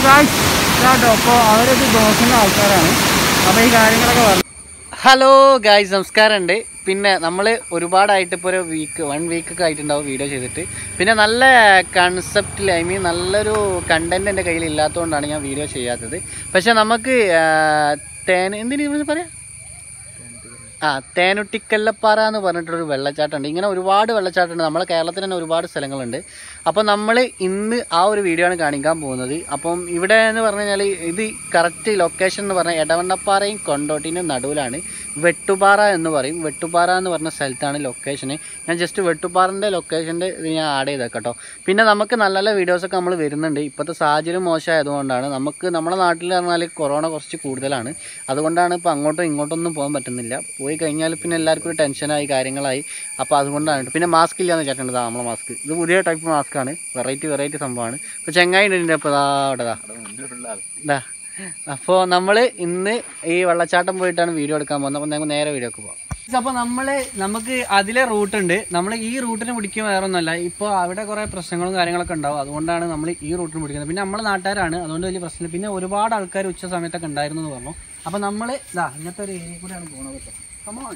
Guys കേട്ടോ അപ്പോൾ അവരത് നോക്കുന്ന ആൾക്കാരാണ് അപ്പോൾ ഈ കാര്യങ്ങളൊക്കെ പറഞ്ഞു ഹലോ ഗായ്സ് നമസ്കാരമുണ്ട് പിന്നെ നമ്മൾ ഒരുപാടായിട്ട് ഇപ്പോൾ ഒരു വീക്ക് വൺ വീക്ക് ഒക്കെ ആയിട്ടുണ്ടാവും വീഡിയോ ചെയ്തിട്ട് പിന്നെ നല്ല കൺസെപ്റ്റിൽ ഐ മീൻ നല്ലൊരു കണ്ടന്റ് എൻ്റെ കയ്യിൽ ഇല്ലാത്തതുകൊണ്ടാണ് ഞാൻ വീഡിയോ ചെയ്യാത്തത് പക്ഷെ നമുക്ക് ആ, തേൻ എന്തിനു പറയാം ആ തേനുട്ടിക്കല്ലപ്പാറ എന്ന് പറഞ്ഞിട്ടൊരു വെള്ളച്ചാട്ടമുണ്ട് ഇങ്ങനെ ഒരുപാട് വെള്ളച്ചാട്ടമുണ്ട് നമ്മളെ കേരളത്തിൽ തന്നെ ഒരുപാട് സ്ഥലങ്ങളുണ്ട് അപ്പോൾ നമ്മൾ ഇന്ന് ആ ഒരു വീഡിയോ ആണ് കാണിക്കാൻ പോകുന്നത് അപ്പം ഇവിടെ എന്ന് പറഞ്ഞു കഴിഞ്ഞാൽ ഇത് കറക്റ്റ് ലൊക്കേഷൻ എന്ന് പറഞ്ഞാൽ എടവണ്ണപ്പാറയും കൊണ്ടോട്ടിനും നടുവിലാണ് വെട്ടുപാറ എന്ന് പറയും വെട്ടുപാറ എന്ന് പറഞ്ഞ സ്ഥലത്താണ് ലൊക്കേഷന് ഞാൻ ജസ്റ്റ് വെട്ടുപാറിൻ്റെ ലൊക്കേഷൻ്റെ ഇത് ഞാൻ ആഡ് ചെയ്തേക്കാം കേട്ടോ പിന്നെ നമുക്ക് നല്ല നല്ല വീഡിയോസൊക്കെ നമ്മൾ വരുന്നുണ്ട് ഇപ്പോഴത്തെ സാഹചര്യം മോശമായതുകൊണ്ടാണ് നമുക്ക് നമ്മുടെ നാട്ടിൽ പറഞ്ഞാൽ കൊറോണ കുറച്ച് കൂടുതലാണ് അതുകൊണ്ടാണ് ഇപ്പോൾ അങ്ങോട്ടും ഇങ്ങോട്ടൊന്നും പോകാൻ പറ്റുന്നില്ല പോയി കഴിഞ്ഞാൽ പിന്നെ എല്ലാവർക്കും ഒരു ടെൻഷനായി കാര്യങ്ങളായി അപ്പോൾ അതുകൊണ്ടാണ് പിന്നെ മാസ്ക് ഇല്ലാന്ന് ചേട്ടൻ ഇതാ നമ്മളെ മാസ്ക് ഇത് പുതിയ ടൈപ്പ് മാസ്കാണ് വെറൈറ്റി വെറൈറ്റി സംഭവമാണ് ഇപ്പോൾ ചെങ്ങായി ഉണ്ട് ഇപ്പോൾ ഇതാ അവിടെ ദാ ഇതാ അപ്പോൾ നമ്മൾ ഇന്ന് ഈ വെള്ളച്ചാട്ടം പോയിട്ടാണ് വീഡിയോ എടുക്കാൻ പോകുന്നത് അപ്പോൾ നമുക്ക് നേരെ വീഡിയോക്ക് പോകാം അപ്പോൾ നമ്മൾ നമുക്ക് അതിലെ റൂട്ട് ഉണ്ട് നമ്മൾ ഈ റൂട്ടിന് പിടിക്കുക വേറെ ഒന്നുമല്ല ഇപ്പോൾ അവിടെ കുറേ പ്രശ്നങ്ങളും കാര്യങ്ങളൊക്കെ ഉണ്ടാവും അതുകൊണ്ടാണ് നമ്മൾ ഈ റൂട്ടിന് പിടിക്കുന്നത് പിന്നെ നമ്മളെ നാട്ടുകാരാണ് അതുകൊണ്ട് വലിയ പ്രശ്നമില്ല പിന്നെ ഒരുപാട് ആൾക്കാർ ഉച്ച സമയത്തൊക്കെ ഉണ്ടായിരുന്നു എന്ന് പറഞ്ഞു അപ്പോൾ നമ്മൾ ഇതാ ഇങ്ങനത്തെ ഒരു ഏരിയ കൂടെയാണ് പോകുന്നത് കേട്ടോ കമോൺ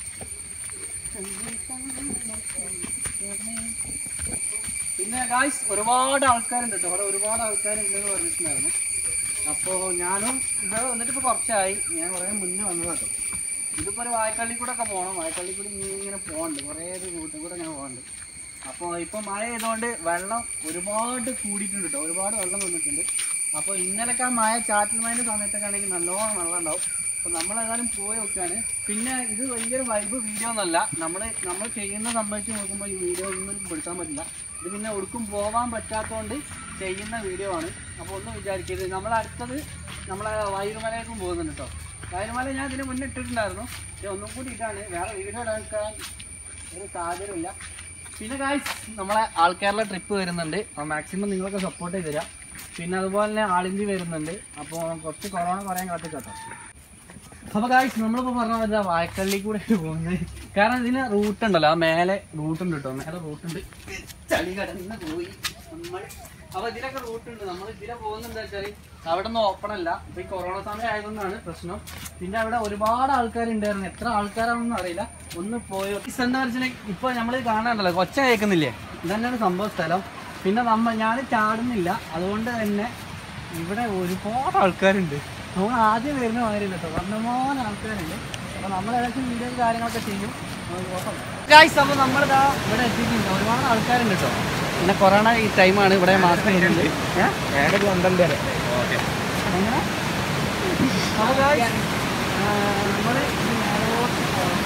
പിന്നെ ഗായ്സ് ഒരുപാട് ആൾക്കാരുണ്ട് കേട്ടോ അവിടെ ഒരുപാട് ആൾക്കാരുണ്ടെന്ന് പറഞ്ഞിട്ടുണ്ടായിരുന്നു അപ്പോൾ ഞാനും ഇവിടെ വന്നിട്ട് ഇപ്പോൾ കുറച്ചായി ഞാൻ കുറേ മുന്നേ വന്നത് കേട്ടോ ഇതിപ്പോൾ ഒരു വായക്കള്ളി കൂടെ ഒക്കെ പോകണം വായക്കള്ളി കൂടി ഇനി ഇങ്ങനെ പോകണ്ട് കുറേ റൂട്ടിൽ കൂടെ ഇങ്ങനെ പോകണ്ട് അപ്പോൾ ഇപ്പോൾ മഴ ചെയ്തുകൊണ്ട് വെള്ളം ഒരുപാട് കൂടിയിട്ടുണ്ട് കേട്ടോ ഒരുപാട് വെള്ളം വന്നിട്ടുണ്ട് അപ്പോൾ ഇന്നലൊക്കെ ആ മഴ ചാറ്റൽ മഴയുടെ സമയത്തൊക്കെ ആണെങ്കിൽ നല്ലോണം വെള്ളം ഉണ്ടാവും അപ്പോൾ നമ്മളേതായാലും പോയി നോക്കുകയാണ് പിന്നെ ഇത് വലിയൊരു വൈബ് വീഡിയോ ഒന്നല്ല നമ്മൾ നമ്മൾ ചെയ്യുന്ന സംബന്ധിച്ച് നോക്കുമ്പോൾ ഈ വീഡിയോ ഒന്നും പെടുത്താൻ പറ്റില്ല ഇത് പിന്നെ ഒടുക്കും പോകാൻ പറ്റാത്തതുകൊണ്ട് ചെയ്യുന്ന വീഡിയോ ആണ് അപ്പോൾ ഒന്നും വിചാരിക്കരുത് നമ്മൾ അടുത്തത് നമ്മളെ വൈരുമലയിലേക്കും പോകുന്നുണ്ട് കേട്ടോ വൈരുമല ഞാൻ ഇതിന് മുന്നേ ഇട്ടിട്ടുണ്ടായിരുന്നു പക്ഷേ ഒന്നും കൂടി ഇതാണ് വേറെ വീഡിയോ എടുക്കാൻ ഒരു സാഹചര്യമില്ല പിന്നെ ഗായ്സ് നമ്മളെ ആൾക്കാരുടെ ട്രിപ്പ് വരുന്നുണ്ട് അപ്പോൾ മാക്സിമം നിങ്ങളൊക്കെ സപ്പോർട്ട് ചെയ്ത് തരാം പിന്നെ അതുപോലെ തന്നെ ആളിന്തി വരുന്നുണ്ട് അപ്പോൾ കുറച്ച് കൊറോണ പറയാൻ കാത്തിക്കട്ടോ അപ്പോൾ ഗായ്സ് നമ്മളിപ്പോൾ പറഞ്ഞ പോലെ വായക്കള്ളി കൂടെ പോകുന്നത് കാരണം ഇതിന് റൂട്ട് ഉണ്ടല്ലോ ആ മേലെ റൂട്ട് ഉണ്ട് കേട്ടോ മേലെ റൂട്ട് ഉണ്ട് ചളി കടന്ന് പോയി നമ്മൾ അപ്പോൾ ഇതിലൊക്കെ റൂട്ട് ഉണ്ട് നമ്മൾ ഇതിലെ പോകുന്നത് വെച്ചാൽ അവിടെ നിന്ന് ഓപ്പൺ അല്ല ഇപ്പോൾ ഈ കൊറോണ സമയം ആയതുകൊണ്ടാണ് പ്രശ്നം പിന്നെ അവിടെ ഒരുപാട് ആൾക്കാരുണ്ടായിരുന്നു എത്ര ആൾക്കാരാണെന്നൊന്നും അറിയില്ല ഒന്ന് പോയോ എന്താ വെച്ചാൽ ഇപ്പോൾ നമ്മൾ കാണാനല്ലോ കൊച്ച കേൾക്കുന്നില്ലേ ഇതന്നെയാണ് സംഭവ സ്ഥലം പിന്നെ നമ്മൾ ഞാൻ ചാടുന്നില്ല അതുകൊണ്ട് തന്നെ ഇവിടെ ഒരുപാട് ആൾക്കാരുണ്ട് നമ്മൾ ആദ്യം വരുന്ന മാതിരി കേട്ടോ വന്നമോനെ ആൾക്കാരുണ്ട് അപ്പോൾ നമ്മൾ ഏകദേശം വീഡിയോ കാര്യങ്ങളൊക്കെ ചെയ്യും ഗായ്സ് അപ്പോൾ നമ്മളിതാ ഇവിടെ എത്തിയിട്ടുണ്ട് ഒരുപാട് ആൾക്കാരുണ്ട് കേട്ടോ പിന്നെ കൊറോണ ഈ ടൈമാണ് ഇവിടെ മാസ്ക് വരുന്നുണ്ട് ഏതൊക്കെ പന്ത്രണ്ട് വരെ എങ്ങനെ അപ്പോൾ ഗായ്സ് നമ്മൾ മേലോട്ട് പോകണം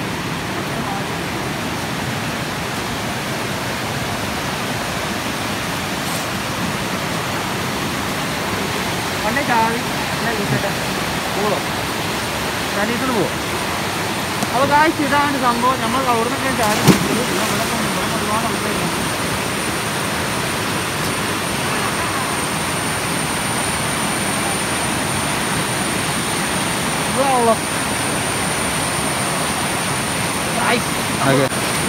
പണ്ടേ ചാവി പോളോ ചാടിയിട്ട് പോവോ അപ്പോൾ കാഴ്ച ഇതാണ് സംഭവം നമ്മൾ അവിടെ നിന്നൊക്കെ ചാടി പിടിച്ചത്. പിന്നെ ഇവിടെ ഒക്കെ ഉണ്ട്. ഇവിടെ ഒരുപാട് ആൾക്കാരുണ്ട് ഇവിടെ ഉള്ളോ ഓക്കെ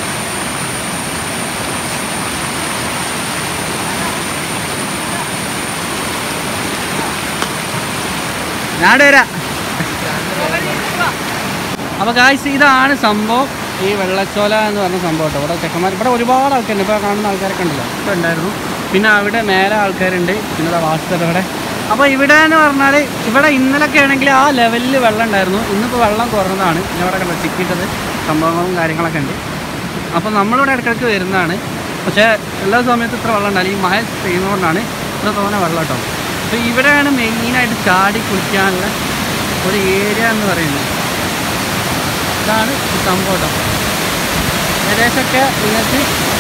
ഞാൻ വരാം അപ്പോൾ കാഴ്ച ഇതാണ് സംഭവം ഈ വെള്ളച്ചോല എന്ന് പറഞ്ഞ സംഭവം കേട്ടോ ഇവിടെ ചെക്കന്മാർ ഇവിടെ ഒരുപാട് ആൾക്കാരുണ്ട് ഇപ്പോൾ കാണുന്ന ആൾക്കാരൊക്കെ ഉണ്ടല്ലോ ഇപ്പോൾ ഉണ്ടായിരുന്നു പിന്നെ അവിടെ മേലെ ആൾക്കാരുണ്ട് പിന്നെ വാസ്തവ ഇവിടെ അപ്പോൾ ഇവിടെ എന്ന് പറഞ്ഞാൽ ഇവിടെ ഇന്നലൊക്കെ ആണെങ്കിൽ ആ ലെവലിൽ വെള്ളം ഉണ്ടായിരുന്നു ഇന്നിപ്പോൾ വെള്ളം കുറഞ്ഞതാണ് പിന്നെ ഇവിടെ കണ്ടോ ചിക്കിട്ടത് സംഭവങ്ങളും കാര്യങ്ങളൊക്കെ ഉണ്ട് അപ്പോൾ നമ്മളിവിടെ ഇടയ്ക്കിടയ്ക്ക് വരുന്നതാണ് പക്ഷേ എല്ലാ സമയത്തും ഇത്ര വെള്ളം ഉണ്ടാവില്ല ഈ മഴ പെയ്യുന്നതുകൊണ്ടാണ് ഇത്ര തോന്നെ വെള്ളം കേട്ടോ അപ്പോൾ ഇവിടെയാണ് മെയിനായിട്ട് ചാടി കുളിക്കാനുള്ള ഒരു ഏരിയ എന്ന് പറയുന്നത് ഇതാണ് ഈ സംഭവം കേട്ടോ ഏകദേശമൊക്കെ നിങ്ങൾക്ക്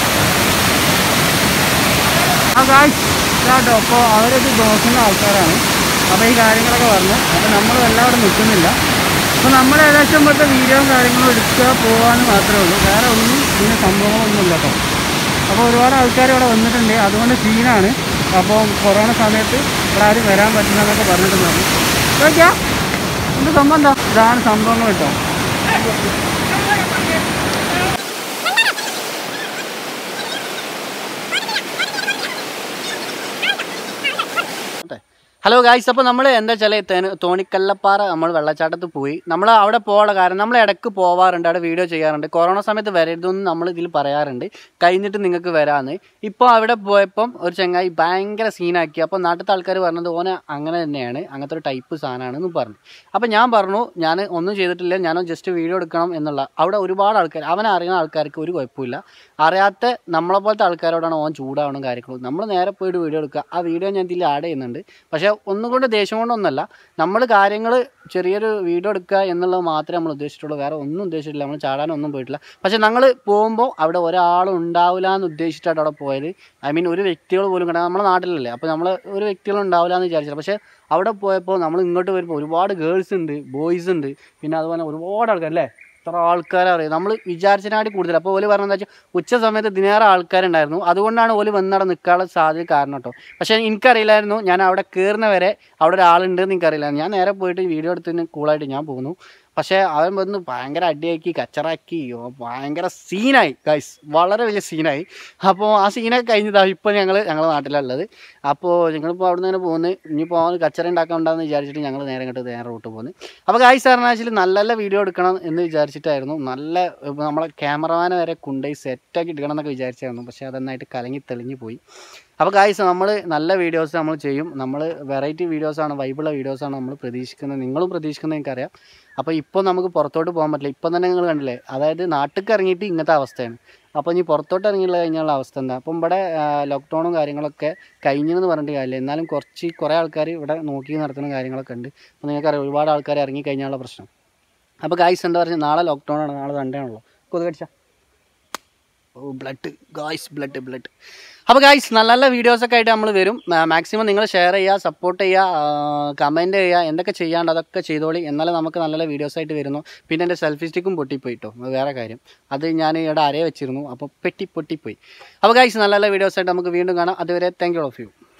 ആ കാഴ്ച കേട്ടോ അപ്പോൾ അവരത് നോക്കുന്ന ആൾക്കാരാണ് അപ്പോൾ ഈ കാര്യങ്ങളൊക്കെ പറഞ്ഞു അപ്പോൾ നമ്മൾ എല്ലാവരും നിൽക്കുന്നില്ല അപ്പോൾ നമ്മൾ ഏകദേശം ഇപ്പോഴത്തെ വീഡിയോയും കാര്യങ്ങളും എടുക്കുക പോകാമെന്ന് മാത്രമേ ഉള്ളൂ വേറെ ഒന്നും ഇതിന് സംഭവങ്ങളൊന്നുമില്ല കേട്ടോ അപ്പോൾ ഒരുപാട് ആൾക്കാർ ഇവിടെ വന്നിട്ടുണ്ട് അതുകൊണ്ട് സീനാണ് അപ്പോൾ കൊറോണ സമയത്ത് ഇവിടെ ആരും വരാൻ പറ്റില്ലെന്നൊക്കെ പറഞ്ഞിട്ടുണ്ടായിരുന്നു ചോദിക്കാം എന്ത് സംഭവം എന്താ ഇതാണ് സംഭവങ്ങൾ കേട്ടോ ഹലോ ഗായ്സ് അപ്പോൾ നമ്മൾ എന്താ വെച്ചാൽ തോണിക്കല്ലപ്പാറ നമ്മൾ വെള്ളച്ചാട്ടത്തിൽ പോയി നമ്മൾ അവിടെ പോകാനുള്ള കാരണം നമ്മൾ ഇടയ്ക്ക് പോവാറുണ്ട് അവിടെ വീഡിയോ ചെയ്യാറുണ്ട് കൊറോണ സമയത്ത് വരരുതെന്ന് നമ്മൾ ഇതിൽ പറയാറുണ്ട് കഴിഞ്ഞിട്ട് നിങ്ങൾക്ക് വരാമെന്ന് ഇപ്പോൾ അവിടെ പോയപ്പം ഒരു ചങ്ങായി ഭയങ്കര സീനാക്കി അപ്പോൾ നാട്ടിലത്തെ ആൾക്കാർ പറഞ്ഞത് ഓനെ അങ്ങനെ തന്നെയാണ് അങ്ങനത്തെ ഒരു ടൈപ്പ് സാധനമാണെന്ന് പറഞ്ഞു അപ്പോൾ ഞാൻ പറഞ്ഞു ഞാൻ ഒന്നും ചെയ്തിട്ടില്ല ഞാൻ ജസ്റ്റ് വീഡിയോ എടുക്കണം എന്നുള്ള അവിടെ ഒരുപാട് ആൾക്കാർ അവനെ അറിയുന്ന ആൾക്കാർക്ക് ഒരു കുഴപ്പമില്ല അറിയാത്ത നമ്മളെ പോലത്തെ ആൾക്കാരോടാണ് ഓൻ ചൂടാവണം കാര്യങ്ങളും നമ്മൾ നേരെ പോയിട്ട് വീഡിയോ എടുക്കുക ആ വീഡിയോ ഞാൻ ഇതിൽ ആഡ് ചെയ്യുന്നുണ്ട് പക്ഷേ ഒന്നും കൊണ്ട് ദേഷ്യം കൊണ്ടൊന്നല്ല നമ്മൾ കാര്യങ്ങൾ ചെറിയൊരു വീഡിയോ എടുക്കുക എന്നുള്ളത് മാത്രമേ നമ്മൾ ഉദ്ദേശിച്ചിട്ടുള്ളൂ വേറെ ഒന്നും ഉദ്ദേശിച്ചിട്ടില്ല നമ്മൾ ചാടാനൊന്നും പോയിട്ടില്ല പക്ഷേ ഞങ്ങൾ പോകുമ്പോൾ അവിടെ ഒരാളും ഉണ്ടാവില്ല എന്ന് ഉദ്ദേശിച്ചിട്ടാണ് അവിടെ പോയത് ഐ മീൻ ഒരു വ്യക്തികൾ പോലും കണ്ട നമ്മുടെ നാട്ടിലല്ലേ അപ്പോൾ നമ്മൾ ഒരു വ്യക്തികളും ഉണ്ടാവില്ല എന്ന് വിചാരിച്ചില്ല പക്ഷേ അവിടെ പോയപ്പോൾ നമ്മൾ ഇങ്ങോട്ട് വരുമ്പോൾ ഒരുപാട് ഗേൾസ് ഉണ്ട് ബോയ്സ് ഉണ്ട് പിന്നെ അതുപോലെ ഒരുപാട് ആൾക്കാർ അല്ലേ ഇത്ര ആൾക്കാരെ അറിയാം നമ്മൾ വിചാരിച്ചതിനായിട്ട് കൂടുതൽ അപ്പോൾ ഓല് പറഞ്ഞത് വെച്ചാൽ ഉച്ച സമയത്ത് ഇതിനേറെ ആൾക്കാരുണ്ടായിരുന്നു അതുകൊണ്ടാണ് ഓല് വന്നവിടെ നിൽക്കാനുള്ള സാധ്യത കാരണം കേട്ടോ പക്ഷേ എനിക്കറിയില്ലായിരുന്നു ഞാൻ അവിടെ കയറുന്ന വരെ അവിടെ ഒരാളുണ്ടെന്ന് എനിക്കറിയില്ലായിരുന്നു ഞാൻ നേരെ പോയിട്ട് വീഡിയോ എടുത്തിന് കൂളായിട്ട് ഞാൻ പോകുന്നു പക്ഷേ അവൻ വന്ന് ഭയങ്കര അടിയാക്കി കച്ചറാക്കി ഓ, ഭയങ്കര സീനായി ഗൈസ് വളരെ വലിയ സീനായി അപ്പോൾ ആ സീനൊക്കെ കഴിഞ്ഞതാണ് ഇപ്പോൾ ഞങ്ങൾ ഞങ്ങളുടെ നാട്ടിലുള്ളത് അപ്പോൾ ഞങ്ങളിപ്പോൾ അവിടെ നിന്ന് പോകുന്നത് ഇനിയിപ്പോൾ അവൻ കച്ചറ ഉണ്ടാക്കാൻ ഉണ്ടാകുന്ന വിചാരിച്ചിട്ട് ഞങ്ങൾ നേരെ ഇങ്ങോട്ട് നേരെ റൂട്ട് പോകുന്നത് അപ്പോൾ ഗൈസ് പറഞ്ഞാൽ നല്ല നല്ല വീഡിയോ എടുക്കണം എന്ന് വിചാരിച്ചിട്ടായിരുന്നു നല്ല ഇപ്പൊ നമ്മളെ ക്യാമറമാനെ വരെ കൊണ്ടുപോയി സെറ്റാക്കി എടുക്കണം എന്നൊക്കെ വിചാരിച്ചായിരുന്നു പക്ഷേ അതെന്നായിട്ട് കലങ്ങി തെളിഞ്ഞു പോയി അപ്പോൾ ഗായ്സ് നമ്മൾ നല്ല വീഡിയോസ് നമ്മൾ ചെയ്യും നമ്മൾ വെറൈറ്റി വീഡിയോസാണ് വൈബിളുള്ള വീഡിയോസാണ് നമ്മൾ പ്രതീക്ഷിക്കുന്നത് നിങ്ങളും പ്രതീക്ഷിക്കുന്നത് എനിക്കറിയാം അപ്പോൾ ഇപ്പോൾ നമുക്ക് പുറത്തോട്ട് പോകാൻ പറ്റില്ല ഇപ്പം തന്നെ നിങ്ങൾ കണ്ടില്ലേ അതായത് നാട്ടിലേക്ക് ഇറങ്ങിയിട്ട് ഇങ്ങനത്തെ അവസ്ഥയാണ് അപ്പോൾ ഇനി പുറത്തോട്ട് ഇറങ്ങിയുള്ള കഴിഞ്ഞുള്ള അവസ്ഥ എന്താ അപ്പം ഇവിടെ ലോക്ക്ഡൗണും കാര്യങ്ങളൊക്കെ കഴിഞ്ഞെന്ന് പറഞ്ഞിട്ട് കാര്യമില്ല എന്നാലും കുറച്ച് കുറേ ആൾക്കാർ ഇവിടെ നോക്കി നടത്തുന്ന കാര്യങ്ങളൊക്കെ ഉണ്ട് അപ്പോൾ നിങ്ങൾക്കറിയാം ഒരുപാട് ആൾക്കാർ ഇറങ്ങി കഴിഞ്ഞാലുള്ള പ്രശ്നം അപ്പോൾ ഗായ്സ് എന്താ പറയുക നാളെ ലോക്ക്ഡൗൺ ആണ് നാളെ സൺഡേ ആണല്ലോ കൊതുകടിച്ച ഓ ബ്ലഡ് ഗായ്സ് ബ്ലഡ് ബ്ലഡ് അപ്പോൾ ഗായ്സ് നല്ല നല്ല വീഡിയോസൊക്കെ ആയിട്ട് നമ്മൾ വരും മാക്സിമം നിങ്ങൾ ഷെയർ ചെയ്യുക സപ്പോർട്ട് ചെയ്യുക കമൻറ്റ് ചെയ്യുക എന്തൊക്കെ ചെയ്യാണ്ട് അതൊക്കെ ചെയ്തോളി എന്നാലേ നമുക്ക് നല്ല നല്ല വീഡിയോസ് ആയിട്ട് വരുന്നു പിന്നെ എൻ്റെ സെൽഫി സ്റ്റിക്കും പൊട്ടിപ്പോയിട്ടോ അത് വേറെ കാര്യം അത് ഞാൻ ഇവിടെ അരയെ വെച്ചിരുന്നു അപ്പോൾ പെട്ടി പൊട്ടിപ്പോയി അപ്പോൾ ഗായ്സ് നല്ല നല്ല വീഡിയോസ് ആയിട്ട് നമുക്ക് വീണ്ടും കാണാം അതുവരെ താങ്ക് യു ഓഫ് യു